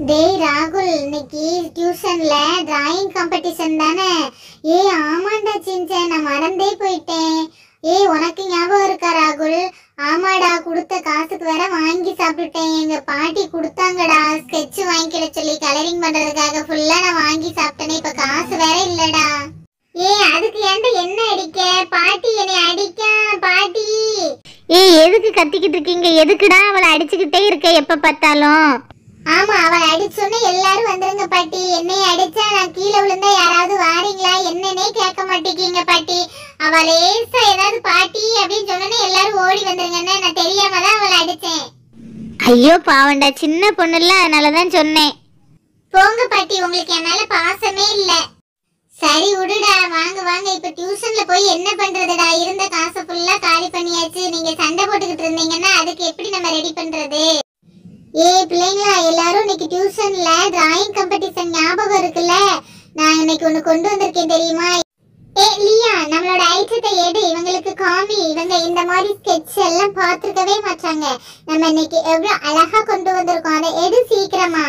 டேய் ராகுல் இன்னைக்கு டியூஷன்ல டிராயிங் காம்படிஷன் தானே ஏய் ஆமாண்டா சின்சன் நான் மறந்தே போயிட்டேன் ஏய் உனக்கு ஞாபகம் இருக்கா ராகுல் ஆமாடா கொடுத்த காசுக்கு வேற வாங்கி சாப்பிட்டுட்டேன் எங்க பாட்டி கொடுத்தாங்கடா ஸ்கெட்ச் வாங்கிக்கிட சொல்லி கலரிங் பண்றதுக்காக ஃபுல்லா நான் வாங்கி சாப்பிட்டேனே இப்ப காசு வேற இல்லடா ஏய் அதுக்கு ஏன்டா என்ன அடிக்க பாட்டி என்னை அடிக்க பாட்டி ஏய் எதுக்கு கத்திக்கிட்டு இருக்கீங்க எதுக்குடா அவளை அடிச்சுக்கிட்டே இருக்க எப்ப பார்த்தாலும் ஆமா அவளை அடிச்சோன்னு எல்லாரும் வந்துருங்க பாட்டி என்னை அடிச்சா நான் கீழே விழுந்தா யாராவது வாரீங்களா என்னன்னே கேட்க மாட்டேங்கீங்க பாட்டி அவ லேசா ஏதாவது பாட்டி அப்படின்னு சொன்னோன்னே எல்லாரும் ஓடி வந்துருங்கன்னு நான் தெரியாம தான் அவளை அடிச்சேன் ஐயோ பாவண்டா சின்ன பொண்ணுல அதனாலதான் சொன்னேன் போங்க பாட்டி உங்களுக்கு என் மேல பாசமே இல்ல சரி விடுடா வாங்க வாங்க இப்ப டியூஷன்ல போய் என்ன பண்றதுடா இருந்த காசை ஃபுல்லா காலி பண்ணியாச்சு நீங்க சண்டை போட்டுக்கிட்டு இருந்தீங்கன்னா அதுக்கு எப்படி நம்ம ரெடி பண்றது ஏய் பிள்ளைங்களா எல்லாரும் இன்னைக்கு டியூஷன்ல டிராயிங் காம்படிஷன் ஞாபகம் இருக்குல்ல நான் இன்னைக்கு ஒண்ணு கொண்டு வந்திருக்கேன் தெரியுமா ஏ லியா நம்மளோட ஐட்டத்தை எடு இவங்களுக்கு காமி இவங்க இந்த மாதிரி ஸ்கெட்ச் எல்லாம் பார்த்துருக்கவே மாட்டாங்க நம்ம இன்னைக்கு எவ்வளவு அழகா கொண்டு வந்திருக்கோம் அதை எடு சீக்கிரமா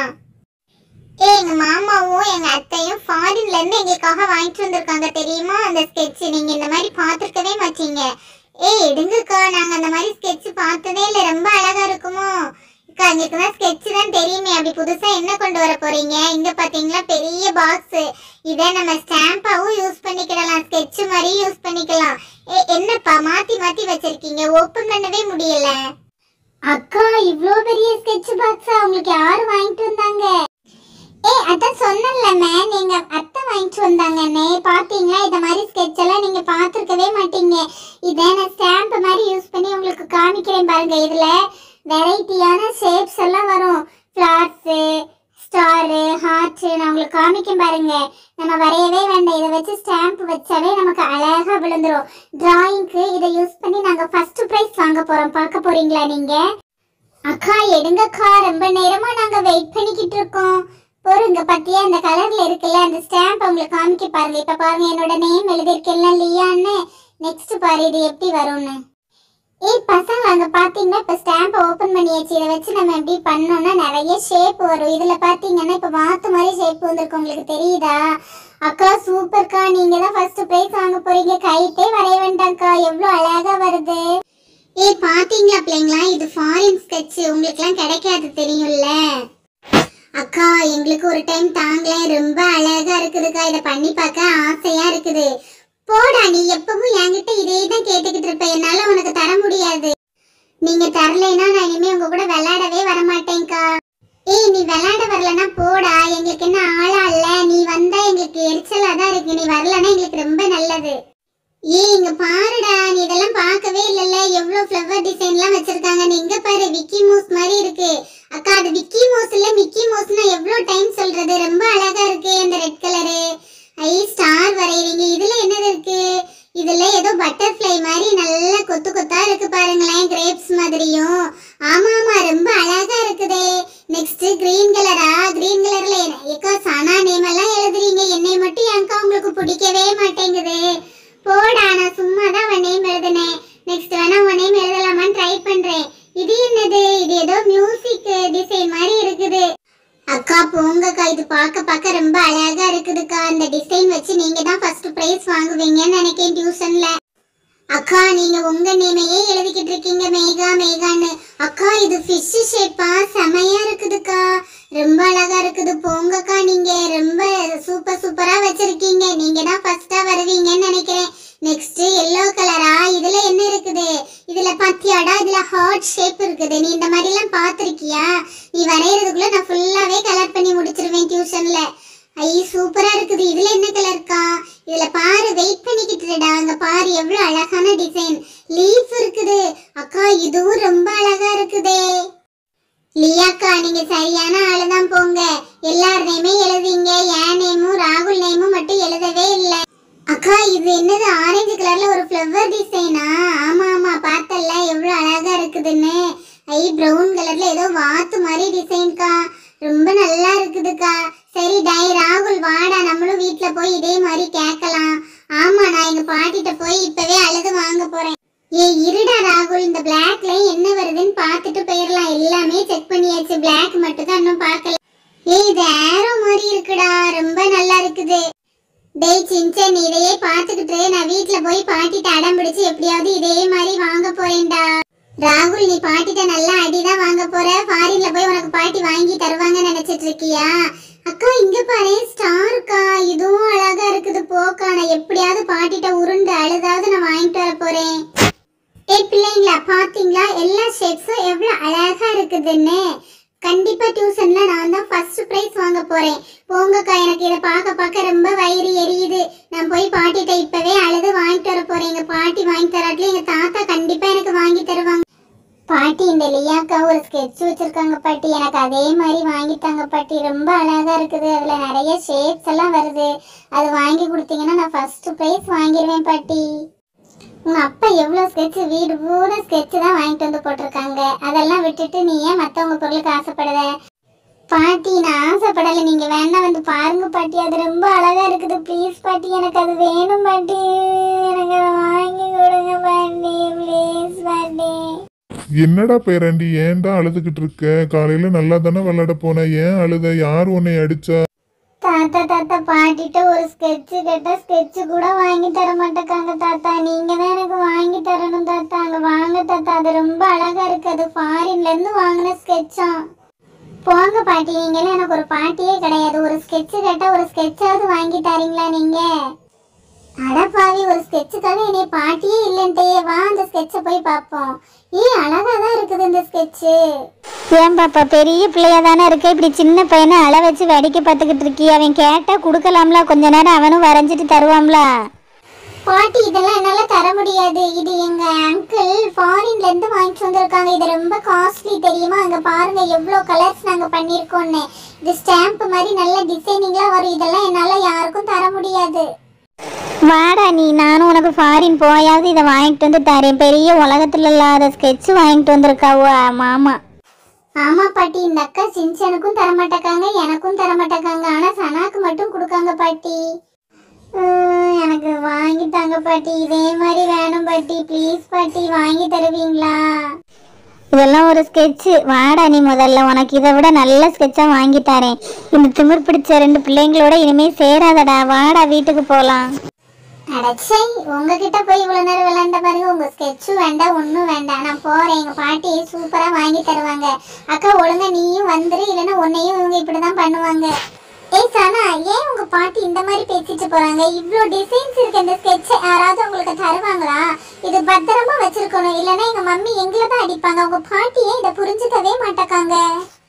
ஏ எங்க மாமாவும் எங்க அத்தையும் ஃபாரின்ல இருந்து எங்களுக்காக வாங்கிட்டு வந்திருக்காங்க தெரியுமா அந்த ஸ்கெட்ச் நீங்க இந்த மாதிரி பார்த்துருக்கவே மாட்டீங்க ஏய் எடுங்கக்கா நாங்க அந்த மாதிரி ஸ்கெட்ச் பார்த்ததே இல்ல ரொம்ப அழகா இருக்குமோ அக்கா எங்களுக்கு தான் ஸ்கெட்ச் தான் தெரியுமே அப்படி புதுசா என்ன கொண்டு வர போறீங்க இங்க பாத்தீங்களா பெரிய பாக்ஸ் இதை நம்ம ஸ்டாம்பாவும் யூஸ் பண்ணிக்கிடலாம் ஸ்கெட்ச் மாதிரி யூஸ் பண்ணிக்கலாம் ஏ என்னப்பா மாத்தி மாத்தி வச்சிருக்கீங்க ஓபன் பண்ணவே முடியல அக்கா இவ்ளோ பெரிய ஸ்கெட்ச் பாக்ஸ் உங்களுக்கு யாரு வாங்கிட்டு வந்தாங்க ஏய் அதான் சொன்னல மேம் எங்க அத்தை வாங்கிட்டு வந்தாங்கன்னே பாத்தீங்களா இந்த மாதிரி ஸ்கெட்ச் எல்லாம் நீங்க பாத்துருக்கவே மாட்டீங்க இதை நான் ஸ்டாம்ப் மாதிரி யூஸ் பண்ணி உங்களுக்கு காமிக்கிறேன் பாருங்க இதுல வெரைட்டியான ஷேப்ஸ் எல்லாம் வரும் ஃப்ளார்ஸு ஸ்டாரு ஹார்ட் நான் உங்களுக்கு காமிக்கும் பாருங்க நம்ம வரையவே வேண்டாம் இதை வச்சு ஸ்டாம்ப் வச்சாவே நமக்கு அழகா விழுந்துரும் டிராயிங்க்கு இதை யூஸ் பண்ணி நாங்க ஃபர்ஸ்ட் ப்ரைஸ் வாங்க போறோம் பார்க்க போறீங்களா நீங்க அக்கா எடுங்கக்கா ரொம்ப நேரமா நாங்க வெயிட் பண்ணிக்கிட்டு இருக்கோம் பொறுங்க பத்தியா இந்த கலர்ல இருக்குல்ல அந்த ஸ்டாம்ப் உங்களுக்கு காமிக்க பாருங்க இப்ப பாருங்க என்னோட நேம் எழுதிருக்கேன்ல லியான்னு நெக்ஸ்ட் பாரு இது எப்படி வரும்னு ஏய் பசங்க அங்க பாத்தீங்கன்னா இப்ப ஸ்டாம்ப் ஓபன் பண்ணியாச்சு இதை வச்சு நம்ம எப்படி பண்ணோம்னா நிறைய ஷேப் வரும் இதுல பாத்தீங்கன்னா இப்ப வாத்து மாதிரி ஷேப் வந்திருக்கு உங்களுக்கு தெரியுதா அக்கா சூப்பர்க்கா நீங்க தான் ஃபர்ஸ்ட் பிரைஸ் வாங்க போறீங்க கைட்டே வரைய வேண்டாம்க்கா எவ்வளவு அழகா வருது ஏய் பாத்தீங்களா பிள்ளைங்களா இது ஃபாரின் ஸ்கெட்ச் உங்களுக்குலாம் கிடைக்காது தெரியும்ல அக்கா எங்களுக்கு ஒரு டைம் தாங்களேன் ரொம்ப அழகா இருக்குதுக்கா இதை பண்ணி பார்க்க ஆசையா இருக்குது போடா நீ எப்பவும் என்கிட்ட இதே தான் கேட்டுக்கிட்டு இருப்ப என்னால உனக்கு தர முடியாது நீங்க தரலைன்னா நான் இனிமே உங்க கூட விளையாடவே வரமாட்டேன்க்கா ஏய் நீ விளையாட வரலன்னா போடா எங்களுக்கு என்ன ஆளா இல்ல நீ வந்தா எங்களுக்கு எரிச்சலா தான் இருக்கு நீ வரலன்னா எங்களுக்கு ரொம்ப நல்லது ஏய் இங்க பாருடா நீ இதெல்லாம் பார்க்கவே இல்லல்ல எவ்வளவு ஃப்ளவர் டிசைன்லாம் வச்சிருக்காங்க நீ இங்க பாரு விக்கி மூஸ் மாதிரி இருக்கு அக்கா அது விக்கி மோஸ் இல்ல மிக்கி மோஸ்னா எவ்வளவு டைம் சொல்றது ரொம்ப அழகா இருக்கு அந்த ரெட் கலரு ஐ ஸ்டார் வரையறீங்க இதுல என்னது இருக்கு இதுல ஏதோ பட்டர்ஃப்ளை மாதிரி நல்ல கொத்து கொத்தா இருக்கு பாருங்களேன் கிரேப்ஸ் மாதிரியும் ஆமா ஆமா ரொம்ப அழகா இருக்குதே நெக்ஸ்ட் கிரீன் கலரா கிரீன் கலர்ல ஏக்கா சனா நேம் எல்லாம் எழுதுறீங்க என்னை மட்டும் ஏன்க்கா உங்களுக்கு பிடிக்கவே மாட்டேங்குது போடா நான் சும்மா தான் உன் நேம் எழுதுனேன் நெக்ஸ்ட் வேணா உன் நேம் எழுதலாமான்னு ட்ரை பண்றேன் இது என்னது இது ஏதோ மியூசிக் டிசைன் மாதிரி இருக்குது அக்கா போங்கக்கா இது பார்க்க பார்க்க ரொம்ப அழகா இருக்குதுக்கா அந்த டிசைன் வச்சு நீங்க தான் ஃபர்ஸ்ட் பிரைஸ் வாங்குவீங்கன்னு நினைக்கிறேன் டியூஷன்ல அக்கா நீங்க உங்க நேமையே எழுதிக்கிட்டு இருக்கீங்க மேகா மேகான்னு அக்கா இது ஃபிஷ் ஷேப்பா செமையா இருக்குதுக்கா ரொம்ப அழகா இருக்குது போங்கக்கா நீங்க ரொம்ப சூப்பர் சூப்பரா வச்சிருக்கீங்க நீங்க தான் ஃபர்ஸ்டா வருவீங்கன்னு நினைக்கிறேன் நெக்ஸ்ட் எல்லோ கலரா இதுல என்ன இருக்குது இதுல பாத்தியாடா இதுல ஹார்ட் ஷேப் இருக்குது நீ இந்த மாதிரி எல்லாம் பாத்திருக்கியா நீ வரையறதுக்குள்ள நான் ஃபுல்லாவே கலர் பண்ணி முடிச்சிருவேன் டியூஷன்ல ஐ சூப்பரா இருக்குது இதுல என்ன கலர்க்கா இதுல பாரு வெயிட் பண்ணிக்கிட்டுடா அங்க பாரு எவ்வளவு அழகான டிசைன் லீஃப் இருக்குது அக்கா இதுவும் ரொம்ப அழகா இருக்குதே லியாக்கா நீங்க சரியான ஆளுதான் போங்க எல்லார் நேமே எழுதிங்க என் நேமும் ராகுல் நேமும் மட்டும் எழுதவே இல்லை அக்கா இது என்னது ஆரஞ்சு கலர்ல ஒரு ஃப்ளவர் டிசைனா ஆமா ஆமா பார்த்தல எவ்வளவு அழகா இருக்குதுன்னு ஐ பிரவுன் கலர்ல ஏதோ வாத்து மாதிரி டிசைன்க்கா ரொம்ப நல்லா இருக்குதுக்கா சரி டை ராகுல் வாடா நம்மளும் வீட்ல போய் இதே மாதிரி கேட்கலாம் ஆமா நான் எங்க பாட்டிட்ட போய் இப்பவே அழுது வாங்க போறேன் ஏய் இருடா ராகுல் இந்த பிளாக்ல என்ன வருதுன்னு பார்த்துட்டு போயிடலாம் எல்லாமே செக் பண்ணியாச்சு பிளாக் மட்டும் தான் இன்னும் பார்க்கல ஏய் இது ஏரோ மாதிரி இருக்குடா ரொம்ப நல்லா இருக்குது டேய் சின்சன் இதையே பார்த்துக்கிட்டு நான் வீட்ல போய் பாட்டிட்ட அடம் பிடிச்சு எப்படியாவது இதே மாதிரி வாங்க போறேன்டா ராகுல் நீ பாட்டிட்ட நல்லா அடிதான் வாங்க போற ஃபாரின்ல போய் உனக்கு பாட்டி வாங்கி தருவாங்கன்னு நினைச்சிட்டு இருக்கியா அக்கா இங்க பாரு ஸ்டார்க்கா இதுவும் அழகா இருக்குது போக்கா நான் எப்படியாவது பாட்டிட்ட உருண்டு அழுதாவது நான் வாங்கிட்டு வர போறேன் ஏய் பிள்ளைங்களா பாத்தீங்களா எல்லா ஷேப்ஸும் எவ்வளவு அழகா இருக்குதுன்னு கண்டிப்பா டியூஷன்ல நான் தான் ஃபர்ஸ்ட் பிரைஸ் வாங்க போறேன் போங்கக்கா எனக்கு இதை பார்க்க பார்க்க ரொம்ப வயிறு எரியுது நான் போய் பாட்டிட்ட இப்பவே அழுது வாங்கிட்டு வர போறேன் எங்க பாட்டி வாங்கி தராட்டில எங்க தாத்தா கண்டிப்பா எனக்கு வாங்கி தருவாங்க பாட்டி இந்த லியாக்கா ஒரு ஸ்கெட்ச் வச்சிருக்காங்க பாட்டி எனக்கு அதே மாதிரி வாங்கித்தாங்க பாட்டி ரொம்ப அழகா இருக்குது அதுல நிறைய ஷேப்ஸ் எல்லாம் வருது அது வாங்கி கொடுத்தீங்கன்னா நான் ஃபர்ஸ்ட் பிரைஸ் வாங்கிடுவேன் பாட்டி உங்க அப்பா எவ்வளவு ஸ்கெட்ச் வீடு பூரா ஸ்கெட்ச் தான் வாங்கிட்டு வந்து போட்டிருக்காங்க அதெல்லாம் விட்டுட்டு நீ ஏன் மத்தவங்க பொருளுக்கு ஆசைப்படுத பாட்டி நான் ஆசைப்படல நீங்க வேணா வந்து பாருங்க பாட்டி அது ரொம்ப அழகா இருக்குது ப்ளீஸ் பாட்டி எனக்கு அது வேணும் பாட்டி எனக்கு அதை வாங்கி கொடுங்க பாட்டி ப்ளீஸ் பாட்டி என்னடா பேராண்டி ஏன்டா அழுதுகிட்டு இருக்க காலையில நல்லா தானே விளையாட போன ஏன் அழுத யார் உன்னை அடிச்சா தாத்தா தாத்தா பாட்டிட்ட ஒரு ஸ்கெட்ச் கேட்டா ஸ்கெட்ச் கூட வாங்கி தர மாட்டேக்காங்க தாத்தா நீங்க தான் எனக்கு வாங்கி தரணும் தாத்தா அங்க வாங்க தாத்தா அது ரொம்ப அழகா இருக்கு அது ஃபாரின்ல இருந்து வாங்கின ஸ்கெட்சாம் போங்க பாட்டி நீங்களாம் எனக்கு ஒரு பாட்டியே கிடையாது ஒரு ஸ்கெட்ச் கேட்டா ஒரு ஸ்கெட்சாவது வாங்கி தரீங்களா நீங்க அடப்பாவி ஒரு ஸ்கெட்சுக்காக என்னை பாட்டியே இல்லைன்ட்டே வா அந்த ஸ்கெட்சை போய் பார்ப்போம் ஏய் அழகா தான் இருக்குது இந்த ஸ்கெட்சு ஏன் பாப்பா பெரிய பிள்ளையா தானே இருக்க இப்படி சின்ன பையனை அள வச்சு வேடிக்கை பார்த்துக்கிட்டு இருக்கி அவன் கேட்டா கொடுக்கலாம்ல கொஞ்ச நேரம் அவனும் வரைஞ்சிட்டு தருவான்ல பாட்டி இதெல்லாம் என்னால தர முடியாது இது எங்க அங்கிள் ஃபாரின்ல இருந்து வாங்கிட்டு வந்திருக்காங்க இது ரொம்ப காஸ்ட்லி தெரியுமா அங்க பாருங்க எவ்வளவு கலர்ஸ் நாங்க பண்ணிருக்கோம்னு இது ஸ்டாம்ப் மாதிரி நல்ல டிசைனிங்லா வரும் இதெல்லாம் என்னால யாருக்கும் தர முடியாது வாடா நீ நானும் உனக்கு ஃபாரின் போயாவது இதை வாங்கிட்டு வந்து தரேன் பெரிய உலகத்துல இல்லாத ஸ்கெட்ச் வாங்கிட்டு வந்திருக்காவோ மாமா ஆமா பாட்டி இந்த அக்கா சின்சனுக்கும் தர மாட்டேக்காங்க எனக்கும் தர மாட்டேக்காங்க ஆனா சனாக்கு மட்டும் கொடுக்காங்க பாட்டி உம், எனக்கு வாங்கி தாங்க பாட்டி இதே மாதிரி வேணும் பாட்டி ப்ளீஸ் பாட்டி வாங்கி தருவீங்களா இதெல்லாம் ஒரு ஸ்கெட்சு வாடா நீ முதல்ல உனக்கு இதை விட நல்ல ஸ்கெட்சாக வாங்கி தரேன் இந்த திமிர் பிடிச்ச ரெண்டு பிள்ளைங்களோட இனிமே சேராதடா வாடா வீட்டுக்கு போகலாம் அடச்சை உங்ககிட்ட போய் இவ்வளவு நேரம் விளையாண்ட பாருங்க உங்க ஸ்கெட்சும் வேண்டாம் ஒன்றும் வேண்டாம் நான் போறேன் எங்க பாட்டி சூப்பரா வாங்கி தருவாங்க அக்கா ஒழுங்கா நீயும் வந்துரு இல்லைன்னா உன்னையும் இவங்க இப்படிதான் பண்ணுவாங்க ஏய் சனா ஏன் உங்க பாட்டி இந்த மாதிரி பேசிட்டு போறாங்க இவ்ளோ டிசைன்ஸ் இருக்கு இந்த ஸ்கெட்ச் யாராவது உங்களுக்கு தருவாங்களா இது பத்திரமா வச்சிருக்கணும் இல்லைன்னா எங்க மம்மி எங்களை தான் அடிப்பாங்க உங்க பாட்டி ஏன் இதை புரிஞ்சுக்கவே மாட்டேக்காங்க